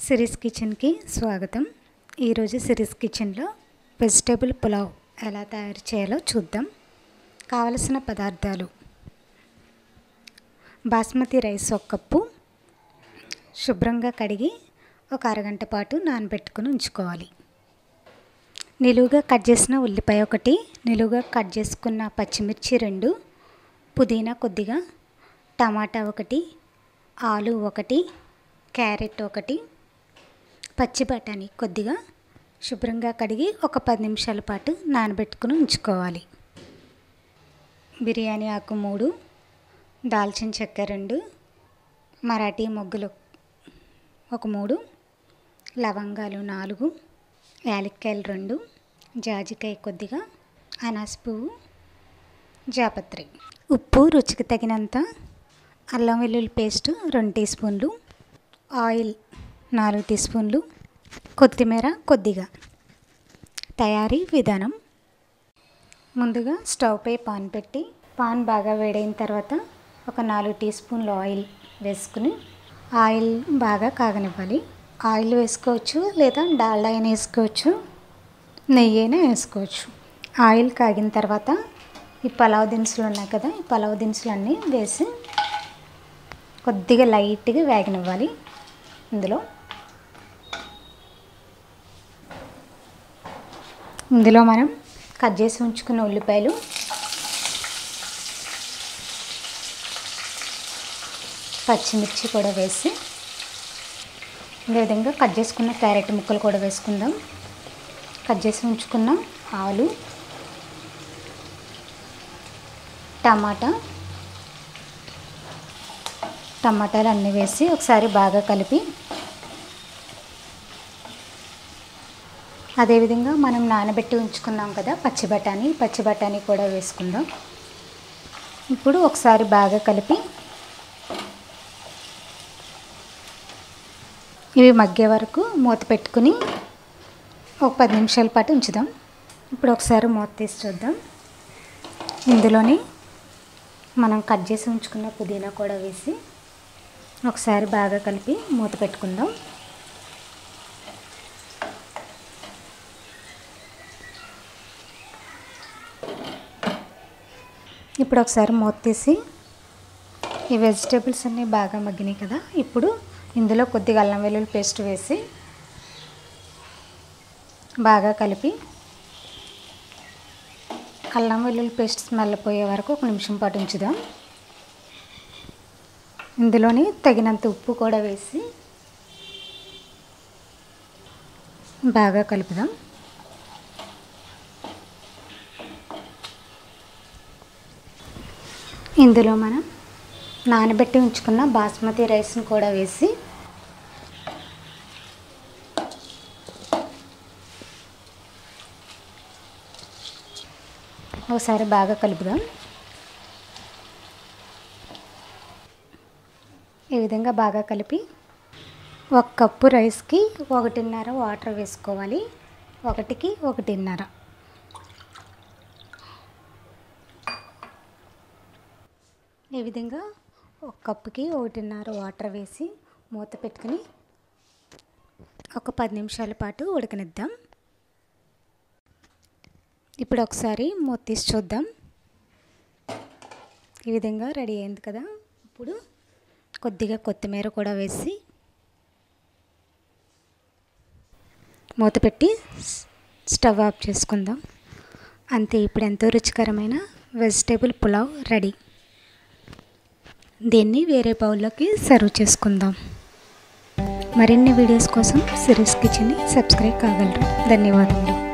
series కిచెన్కి స్వాగతం ఈరోజు సిరీస్ కిచెన్లో వెజిటేబుల్ పులావ్ ఎలా తయారు చేయాలో చూద్దాం కావలసిన పదార్థాలు బాస్మతి రైస్ ఒక కప్పు శుభ్రంగా కడిగి ఒక అరగంట పాటు నానబెట్టుకుని ఉంచుకోవాలి నిలువుగా కట్ చేసిన ఉల్లిపాయ ఒకటి నిలువుగా కట్ చేసుకున్న పచ్చిమిర్చి రెండు పుదీనా కొద్దిగా టమాటా ఒకటి ఆలు ఒకటి క్యారెట్ ఒకటి పచ్చి బఠానీ కొద్దిగా శుభ్రంగా కడిగి ఒక పది నిమిషాల పాటు నానబెట్టుకుని ఉంచుకోవాలి బిర్యానీ ఆకు మూడు దాల్చిన చెక్క రెండు మరాఠీ మొగ్గులు ఒక మూడు లవంగాలు నాలుగు యాలక్కాయలు రెండు జాజికాయ కొద్దిగా అనాస పువ్వు జాపత్రి ఉప్పు రుచికి తగినంత అల్లం వెల్లుల్లి పేస్ట్ రెండు టీ స్పూన్లు ఆయిల్ నాలుగు టీ స్పూన్లు కొత్తిమీర కొద్దిగా తయారీ విధానం ముందుగా స్టవ్ పై పాన్ పెట్టి పాన్ బాగా వేడైన తర్వాత ఒక నాలుగు టీ స్పూన్లు ఆయిల్ వేసుకుని ఆయిల్ బాగా కాగనివ్వాలి ఆయిల్ వేసుకోవచ్చు లేదా డాల్డా అయినా వేసుకోవచ్చు నెయ్యి అయినా వేసుకోవచ్చు ఆయిల్ కాగిన తర్వాత ఈ పలావ్ దినుసులు ఉన్నాయి కదా ఈ పలావ్ దినుసులు అన్నీ వేసి కొద్దిగా లైట్గా వేగనివ్వాలి ఇందులో ఇందులో మనం కట్ చేసి ఉంచుకున్న ఉల్లిపాయలు పచ్చిమిర్చి కూడా వేసి అదేవిధంగా కట్ చేసుకున్న క్యారెట్ ముక్కలు కూడా వేసుకుందాం కట్ చేసి ఉంచుకున్న ఆలు టమాటా టమాటాలు అన్నీ వేసి ఒకసారి బాగా కలిపి అదేవిధంగా మనం నానబెట్టి ఉంచుకున్నాం కదా పచ్చి బఠానీ పచ్చి బఠానీ కూడా వేసుకుందాం ఇప్పుడు ఒకసారి బాగా కలిపి ఇవి మగ్గే వరకు మూత పెట్టుకుని ఒక పది నిమిషాల పాటు ఉంచుదాం ఇప్పుడు ఒకసారి మూత తీసి చూద్దాం ఇందులోని మనం కట్ చేసి ఉంచుకున్న పుదీనా కూడా వేసి ఒకసారి బాగా కలిపి మూత పెట్టుకుందాం ఇప్పుడు ఒకసారి మూత తీసి ఈ వెజిటేబుల్స్ అన్నీ బాగా మగ్గినాయి కదా ఇప్పుడు ఇందులో కొద్దిగా అల్లం వెల్లుల్లి పేస్ట్ వేసి బాగా కలిపి అల్లం వెల్లుల్లి పేస్ట్ స్మెల్ పోయే వరకు ఒక నిమిషం పాటు ఉంచుదాం ఇందులోని తగినంత ఉప్పు కూడా వేసి బాగా కలుపుదాం ఇందులో మనం నానబెట్టి ఉంచుకున్న బాస్మతి రైస్ని కూడా వేసి ఒకసారి బాగా కలుపుదాం ఈ విధంగా బాగా కలిపి ఒక కప్పు రైస్కి ఒకటిన్నర వాటర్ వేసుకోవాలి ఒకటికి ఒకటిన్నర ఈ విధంగా ఒక కప్పుకి ఒకటిన్నర వాటర్ వేసి మూత పెట్టుకుని ఒక పది నిమిషాల పాటు ఉడకనిద్దాం ఇప్పుడు ఒకసారి మూత తీసి చూద్దాం ఈ విధంగా రెడీ అయింది కదా ఇప్పుడు కొద్దిగా కొత్తిమీర కూడా వేసి మూత పెట్టి స్టవ్ ఆఫ్ చేసుకుందాం అంతే ఇప్పుడు ఎంతో రుచికరమైన వెజిటేబుల్ పులావ్ రెడీ దీన్ని వేరే బౌల్లోకి సర్వ్ చేసుకుందాం మరిన్ని వీడియోస్ కోసం సిరీస్ కిచెన్ని సబ్స్క్రైబ్ కాగలరు ధన్యవాదములు